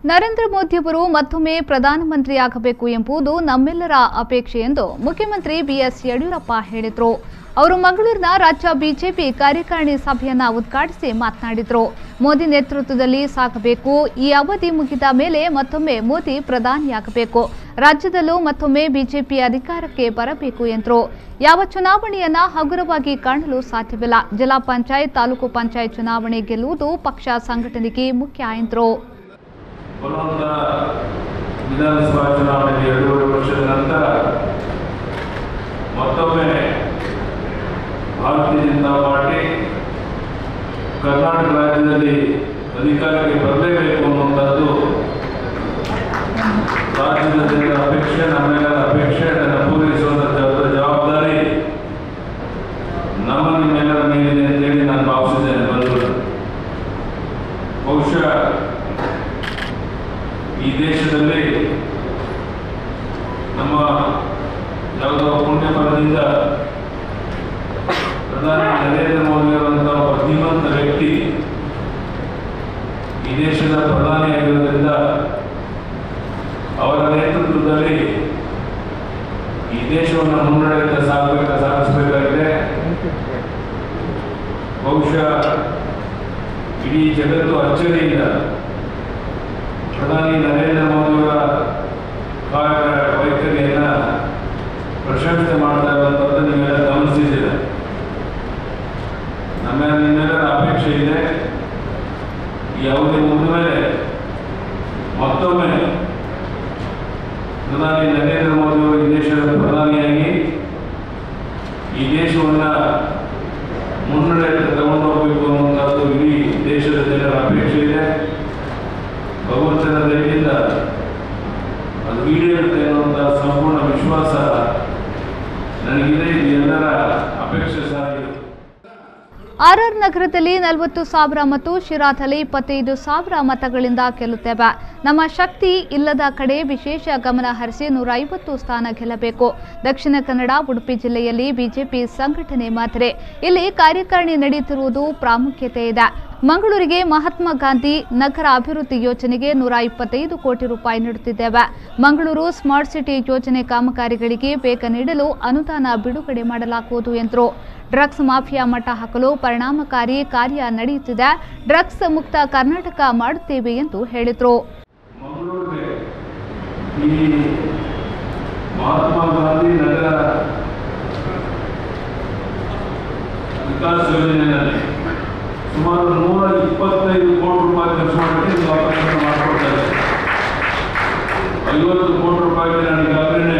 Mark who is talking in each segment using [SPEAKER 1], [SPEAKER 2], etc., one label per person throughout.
[SPEAKER 1] ನರೇಂದ್ರ ಮೋದಿಯವರು ಮತ್ತೊಮ್ಮೆ ಪ್ರಧಾನಮಂತ್ರಿಯಾಗಬೇಕು ಎಂಬುದು ನಮ್ಮೆಲ್ಲರ ಅಪೇಕ್ಷೆ ಎಂದು ಮುಖ್ಯಮಂತ್ರಿ ಬಿಎಸ್ ಯಡಿಯೂರಪ್ಪ ಹೇಳಿದರು ಅವರು ಮಂಗಳೂರಿನ ರಾಜ್ಯ ಬಿಜೆಪಿ ಕಾರ್ಯಕಾರಿಣಿ ಸಭೆಯನ್ನ ಉದ್ಘಾಟಿಸಿ ಮಾತನಾಡಿದರು ಮೋದಿ ನೇತೃತ್ವದಲ್ಲಿ ಸಾಗಬೇಕು ಈ ಅವಧಿ ಮುಗಿದ ಮೇಲೆ ಮತ್ತೊಮ್ಮೆ ಮೋದಿ ಪ್ರಧಾನಿಯಾಗಬೇಕು ರಾಜ್ಯದಲ್ಲೂ ಮತ್ತೊಮ್ಮೆ ಬಿಜೆಪಿ ಅಧಿಕಾರಕ್ಕೆ ಬರಬೇಕು ಎಂದರು ಯಾವ ಚುನಾವಣೆಯನ್ನ ಹಗುರವಾಗಿ ಕಾಣಲು ಸಾಧ್ಯವಿಲ್ಲ ಜಿಲ್ಲಾ ಪಂಚಾಯತ್ ತಾಲೂಕು ಪಂಚಾಯತ್ ಚುನಾವಣೆ ಗೆಲ್ಲುವುದು ಪಕ್ಷ ಸಂಘಟನೆಗೆ ಮುಖ್ಯ ಎಂದರು
[SPEAKER 2] ಬರುವಂತ ವಿಧಾನಸಭಾ ಚುನಾವಣೆಗೆ ಎರಡೂವರೆ ವರ್ಷದ ನಂತರ ಮತ್ತೊಮ್ಮೆ ಭಾರತೀಯ ಜನತಾ ಪಾರ್ಟಿ ಕರ್ನಾಟಕ ರಾಜ್ಯದಲ್ಲಿ ಅಧಿಕಾರಕ್ಕೆ ಬರಲೇಬೇಕು ಅನ್ನುವಂಥದ್ದು ರಾಜ್ಯದ ಜನರ ಅಪೇಕ್ಷೆ ನಮ್ಮೆಲ್ಲರ ಅಪೇಕ್ಷೆ ಅದನ್ನು ಪೂರೈಸುವಂಥ ಜವಾಬ್ದಾರಿ ನಮ್ಮ ನಿಮ್ಮೆಲ್ಲರ ಮೇಲಿದೆ ಅಂತೇಳಿ ನಾನು ಭಾವಿಸಿದ್ದೇನೆ ಬಂಧುಗಳು ಬಹುಶಃ ಈ ದೇಶದಲ್ಲಿ ನಮ್ಮ ಯಾವುದೋ ಪುಣ್ಯ ಫಲದಿಂದ ಪ್ರಧಾನಿ ನರೇಂದ್ರ ಮೋದಿ ಅವರಂತಹ ಒಬ್ಬ ಧೀಮಂತ ವ್ಯಕ್ತಿ ಈ ದೇಶದ ಪ್ರಧಾನಿಯಾಗಿರೋದ್ರಿಂದ ಅವರ ನೇತೃತ್ವದಲ್ಲಿ ಈ ದೇಶವನ್ನು ಮುನ್ನಡೆಯುತ್ತಾ ಸಾಗಬೇಕ ಸಾಗಿಸಬೇಕಾಗಿದೆ ಬಹುಶಃ ಇಡೀ ಜಗತ್ತು ಅಚ್ಚರಿಯಿಂದ ಪ್ರಧಾನಿ ನರೇಂದ್ರ ಮೋದಿಯವರ ಕಾರ್ಯ ವೈಖರಿಯನ್ನ ಪ್ರಶಂಸೆ ಮಾಡ್ತಾ ಇರುವಂಥದ್ದು ನೀವೆಲ್ಲ ಗಮನಿಸಿದ್ದೀರ ನಮ್ಮ ನಿಮ್ಮೆಲ್ಲರ ಅಪೇಕ್ಷೆ ಇದೆ ಈ ಅವಧಿ ಮುಗಿದ ಮೇಲೆ ಮತ್ತೊಮ್ಮೆ ಪ್ರಧಾನಿ ನರೇಂದ್ರ ಮೋದಿ ಅವರು ಈ ದೇಶದ ಪ್ರಧಾನಿಯಾಗಿ ಈ ದೇಶವನ್ನ ಮುನ್ನಡೆ ತಗೊಂಡು ಹೋಗಬೇಕು ಅನ್ನುವಂಥದ್ದು ಇಡೀ ದೇಶದ ಜನರ ಅಪೇಕ್ಷೆ ಇದೆ ಭಗವಂತನ ದಯೆಯಿಂದ ಅದು ಈಡೇರುತ್ತೆ ಅನ್ನುವಂಥ ಸಂಪೂರ್ಣ ವಿಶ್ವಾಸ ನನಗಿದೆ ಇದು ಎಲ್ಲರ ಅಪೇಕ್ಷೆ ಸಹ ಇದೆ
[SPEAKER 1] ಆರ್ಆರ್ ನಗರದಲ್ಲಿ ನಲವತ್ತು ಸಾವಿರ ಮತ್ತು ಶಿರಾದಲ್ಲಿ ಇಪ್ಪತ್ತೈದು ಸಾವಿರ ಮತಗಳಿಂದ ಗೆಲ್ಲುತ್ತೇವೆ ನಮ್ಮ ಶಕ್ತಿ ಇಲ್ಲದ ಕಡೆ ವಿಶೇಷ ಗಮನ ಹರಿಸಿ ನೂರ ಐವತ್ತು ಸ್ಥಾನ ಗೆಲ್ಲಬೇಕು ದಕ್ಷಿಣ ಕನ್ನಡ ಉಡುಪಿ ಜಿಲ್ಲೆಯಲ್ಲಿ ಬಿಜೆಪಿ ಸಂಘಟನೆ ಮಾತ್ರೆ ಇಲ್ಲಿ ಕಾರ್ಯಕಾರಿಣಿ ನಡೆಯುತ್ತಿರುವುದು ಪ್ರಾಮುಖ್ಯತೆ ಇದೆ ಮಂಗಳೂರಿಗೆ ಮಹಾತ್ಮ ಗಾಂಧಿ ನಗರ ಅಭಿವೃದ್ಧಿ ಯೋಜನೆಗೆ ನೂರ ಇಪ್ಪತ್ತೈದು ಕೋಟಿ ರೂಪಾಯಿ ನೀಡುತ್ತಿದ್ದೇವೆ ಮಂಗಳೂರು ಸ್ಮಾರ್ಟ್ ಸಿಟಿ ಯೋಜನೆ ಕಾಮಗಾರಿಗಳಿಗೆ ಬೇಗ ನೀಡಲು ಅನುದಾನ ಬಿಡುಗಡೆ ಮಾಡಲಾಗುವುದು ಎಂದರು ಡ್ರಗ್ಸ್ ಮಾಫಿಯಾ ಮಟ್ಟ ಹಾಕಲು ಪರಿಣಾಮಕಾರಿ ಕಾರ್ಯ ನಡೆಯುತ್ತಿದೆ ಡ್ರಗ್ಸ್ ಮುಕ್ತ ಕರ್ನಾಟಕ ಮಾಡುತ್ತೇವೆ ಎಂದು ಹೇಳಿದರು
[SPEAKER 2] ಮಂಗಳೂರಿಗೆ ಈ ಮಹಾತ್ಮ ಗಾಂಧಿ ನಗರ ವಿಕಾಸ ಯೋಜನೆಯಲ್ಲಿ ಸುಮಾರು ನೂರ ಇಪ್ಪತ್ತೈದು ಕೋಟಿ ರೂಪಾಯಿ ಖರ್ಚು ಮಾಡಿ ಇದು ಆಪರೇಷನ್ ಮಾಡಿಕೊಡ್ತಾ ಇದೆ ಐವತ್ತು ಕೋಟಿ ರೂಪಾಯಿಗೆ ನಾನು ಈಗಾಗಲೇ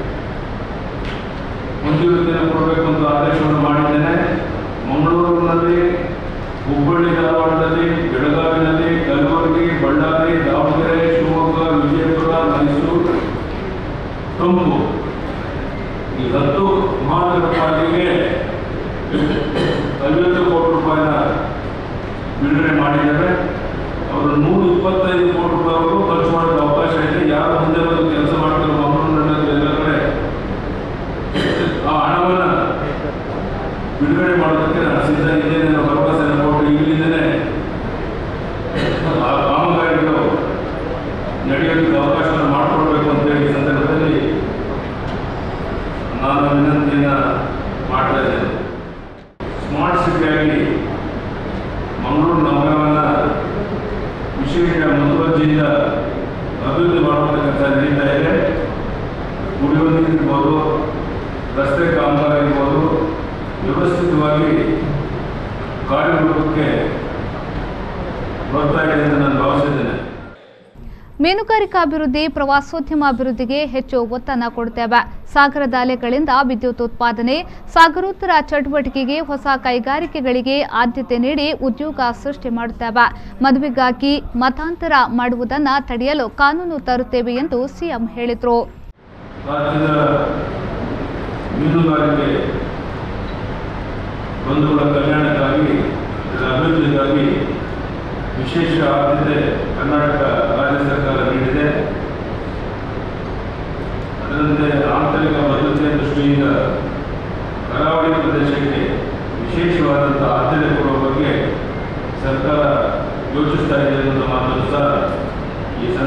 [SPEAKER 2] ಮಂಜೂರತಿಯನ್ನು ಕೊಡಬೇಕು ಅಂತ ಆದೇಶವನ್ನು ಮಾಡಿದ್ದೇನೆ ಮಂಗಳೂರಿನಲ್ಲಿ ಹುಬ್ಬಳ್ಳಿ ಧಾರವಾಡದಲ್ಲಿ ಬೆಳಗಾವಿನಲ್ಲಿ ಕಲಬುರಗಿ ಬಳ್ಳಾರಿ ದಾವಣಗೆರೆ ಶಿವಮೊಗ್ಗ ವಿಜಯಪುರ ಮೈಸೂರು ತುಮಕೂರು ಈ ಹತ್ತು ಮಹಾನಗರ ಪಾಲಿಕೆಗೆ ಐವತ್ತು ಕೋಟಿ ರೂಪಾಯಿನ ಬಿಡುಗಡೆ ಮಾಡಿದ್ದಾರೆ ಅವರು ನೂರ ಇಪ್ಪತ್ತೈದು ಕೋಟಿ ರೂಪಾಯಿವರೆಗೂ ಖರ್ಚು ಮಾಡೋಕ್ಕೆ ಅವಕಾಶ ಇದೆ ಯಾರು ಮುಂದೆ ಬಂದು ಕೆಲಸ ಮಾಡ್ತಾರೆ ಮಂಗಳೂರಿನಲ್ಲಿ ಎಲ್ಲ ಕಡೆ ಆ ಹಣವನ್ನು ಬಿಡುಗಡೆ ಮಾಡೋದಕ್ಕೆ ನಾನು ಸಿದ್ಧ ಇದ್ದೇನೆ ಅನ್ನೋ ಭರವಸೆಯನ್ನು ಕೊಟ್ಟು ಇಲ್ಲಿಂದಲೇ ಆ ಕಾಮಗಾರಿಗಳು ನಡೆಯೋದಕ್ಕೆ ಅವಕಾಶವನ್ನು ಮಾಡಿಕೊಡ್ಬೇಕು ಅಂತೇಳಿ ಈ ಸಂದರ್ಭದಲ್ಲಿ ನಾನು ವಿನಂತಿಯನ್ನು ಮಾಡ್ತಾ ಇದ್ದೇನೆ ಸ್ಮಾರ್ಟ್ ಸಿಟಿಯಾಗಿ ಮಂಗಳೂರು ನಗರವನ್ನು ವಿಶೇಷ ಮುತುವರ್ಜಿಯಿಂದ ಅಭಿವೃದ್ಧಿ ಮಾಡುವಂಥ ಕೆಲಸ ನಡೀತಾ ಇದೆ ಕುಡಿಯುವ ನೀರು ಇರ್ಬೋದು ರಸ್ತೆ ಕಾಮಗಾರಿ ಇರ್ಬೋದು ವ್ಯವಸ್ಥಿತವಾಗಿ ಕಾರ್ಯರೂಪಕ್ಕೆ ಬರ್ತಾ ಇದೆ ಅಂತ ನಾನು ಭಾವಿಸಿದ್ದೇನೆ
[SPEAKER 1] ಮೀನುಗಾರಿಕಾ ಅಭಿವೃದ್ಧಿ ಪ್ರವಾಸೋದ್ಯಮ ಅಭಿವೃದ್ಧಿಗೆ ಹೆಚ್ಚು ಒತ್ತನ್ನು ಕೊಡುತ್ತೇವೆ ಸಾಗರದ ಅಲೆಗಳಿಂದ ವಿದ್ಯುತ್ ಉತ್ಪಾದನೆ ಸಾಗರೋತ್ತರ ಚಟುವಟಿಕೆಗೆ ಹೊಸ ಕೈಗಾರಿಕೆಗಳಿಗೆ ಆದ್ಯತೆ ನೀಡಿ ಉದ್ಯೋಗ ಸೃಷ್ಟಿ ಮಾಡುತ್ತೇವೆ ಮದುವೆಗಾಗಿ ಮತಾಂತರ ಮಾಡುವುದನ್ನು ತಡೆಯಲು ಕಾನೂನು ತರುತ್ತೇವೆ ಎಂದು ಸಿಎಂ ಹೇಳಿದರು
[SPEAKER 2] ರಾಜ್ಯದ ಮೀನುಗಾರಿಕೆ ಬಂಧುಗಳ ಕಲ್ಯಾಣಕ್ಕಾಗಿ ಇದರ ಅಭಿವೃದ್ಧಿಗಾಗಿ ವಿಶೇಷ ಆದ್ಯತೆ ಕರ್ನಾಟಕ ರಾಜ್ಯ ಸರ್ಕಾರ ನೀಡಿದೆ ಅದರಂತೆ ಆಂತರಿಕ ಭದ್ರತೆಯ ದೃಷ್ಟಿಯಿಂದ ಕರಾವಳಿ ಪ್ರದೇಶಕ್ಕೆ ವಿಶೇಷವಾದಂಥ ಆದ್ಯತೆ ಕೊಡುವ ಬಗ್ಗೆ ಸರ್ಕಾರ ಯೋಚಿಸ್ತಾ ಇದೆ ಅನ್ನೋ ಮಾತನ್ನು ಸಹ ಈ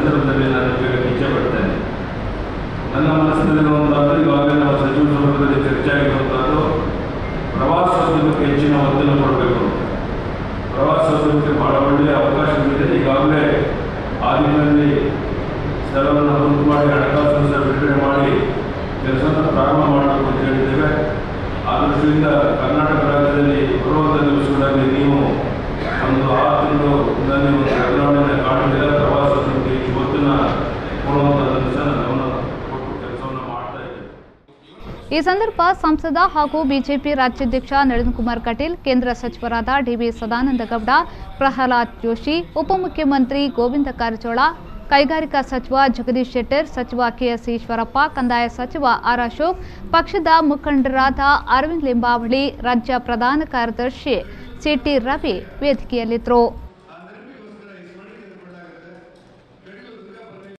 [SPEAKER 2] ಗಮನಿಸಲಿರುವಂತಹದ್ದು ಈಗಾಗಲೇ ನಾವು ಸಚಿವ ಸಂಪುಟದಲ್ಲಿ ಚರ್ಚೆ ಆಗಿರುವಂತಹದ್ದು ಪ್ರವಾಸೋದ್ಯಮಕ್ಕೆ ಹೆಚ್ಚಿನ ಒತ್ತನ್ನು ಕೊಡಬೇಕು ಪ್ರವಾಸೋದ್ಯಮಕ್ಕೆ ಬಹಳ ಒಳ್ಳೆಯ ಅವಕಾಶಗಳಿದೆ ಈಗಾಗಲೇ ಆ ನಿಟ್ಟಿನಲ್ಲಿ ಸ್ಥಳವನ್ನು ಗುರುತು ಮಾಡಿ ಹಣಕಾಸು ಸಹ ಬಿಡುಗಡೆ ಮಾಡಿ ಕೆಲಸವನ್ನು ಪ್ರಾರಂಭ ಮಾಡಬೇಕು ಅಂತ ಹೇಳಿದ್ದೇವೆ ಆ ದೃಷ್ಟಿಯಿಂದ ಕರ್ನಾಟಕ ರಾಜ್ಯದಲ್ಲಿ ಬರುವಂಥ ದಿವಸಗಳಲ್ಲಿ ನೀವು ಒಂದು ಆರು ತಿಂಗಳಲ್ಲಿ ಒಂದು ಬದಲಾವಣೆಯನ್ನು ಕಾಣಲಿಲ್ಲ ಪ್ರವಾಸೋದ್ಯಮಕ್ಕೆ ಹೆಚ್ಚು ಒತ್ತನ್ನು ಕೊಡುವಂಥದ್ದನ್ನು ಸಹ ನಾನು ಗಮನ ಕೊಟ್ಟು ಕೆಲಸವನ್ನು ಮಾಡ್ತಾ ಇದ್ದೇವೆ
[SPEAKER 1] ಈ ಸಂದರ್ಭ ಸಂಸದ ಹಾಗೂ ಬಿಜೆಪಿ ರಾಜ್ಯಾಧ್ಯಕ್ಷ ನಳಿನ್ ಕುಮಾರ್ ಕಟೀಲ್ ಕೇಂದ್ರ ಸಚಿವರಾದ ಡಿವಿ ಸದಾನಂದ ಗೌಡ ಪ್ರಹ್ಲಾದ್ ಜೋಶಿ ಉಪಮುಖ್ಯಮಂತ್ರಿ ಗೋವಿಂದ ಕಾರಜೋಳ ಕೈಗಾರಿಕಾ ಸಚಿವ ಜಗದೀಶ್ ಶೆಟ್ಟರ್ ಸಚಿವ ಕೆಎಸ್ ಈಶ್ವರಪ್ಪ ಕಂದಾಯ ಸಚಿವ ಆರ್ ಅಶೋಕ್ ಪಕ್ಷದ ಮುಖಂಡರಾದ ಅರವಿಂದ್ ಲಿಂಬಾವಳಿ ರಾಜ್ಯ ಪ್ರಧಾನ ಕಾರ್ಯದರ್ಶಿ ಸಿಟಿ ರವಿ ವೇದಿಕೆಯಲ್ಲಿದ್ದರು